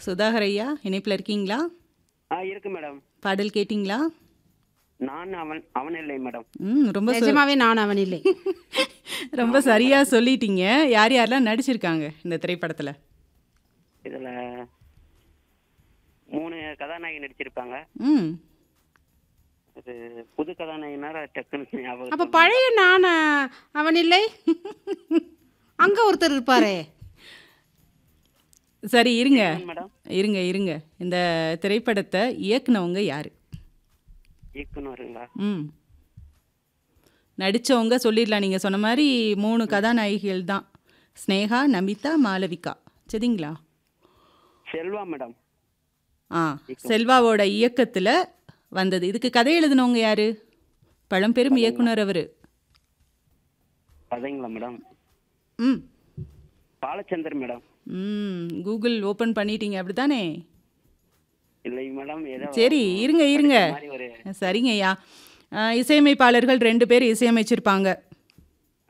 சுதாகர் ஐயா இணைப்பில் இருக்கீங்களா ஆ இருக்கு மேடம் பாடல் கேட்டிங்களா நான் அவன் அவன் இல்லை மேடம் ம் ரொம்ப சு- நிஜமாவே நான் அவன் இல்லை ரொம்ப சரியா சொல்லிட்டீங்க யார் யாரெல்லாம் நடிச்சிருக்காங்க இந்த திரைப்படத்துல இதுல மூணு கதாநாயகி நடிச்சிருப்பாங்க ம் இது புது கதாநாயகனால டக்குன்னு ஞாபகம் அப்ப பழைய நான் அவன் இல்லை அங்க ஒருத்தர் இருப்பாரே சரி இருங்க மேடம் இருங்க இருங்க இந்த திரைப்படத்தை இயக்குனவங்க யாரு இயக்குனருங்களா ம் நடித்தவங்க சொல்லிடலாம் நீங்கள் சொன்ன மாதிரி மூணு கதாநாயகிகள் தான் ஸ்னேகா நமிதா மாளவிகா சரிங்களா செல்வா மேடம் ஆ செல்வாவோட இயக்கத்தில் வந்தது இதுக்கு கதை எழுதினவங்க யாரு பழம்பெரும் இயக்குனர் அவர் கதைங்களா மேடம் ம் பாலச்சந்தர் மேடம் ம் கூகுள் ஓப்பன் பண்ணிட்டீங்க அப்படித்தானே இல்லை மேடம் ஏதோ சரி இருங்க இருங்க மாதிரி ஒரு சரிங்க ஐயா ஆ, இசையமைப்பாளர்கள் ரெண்டு பேர் இசையமைச்சிருப்பாங்க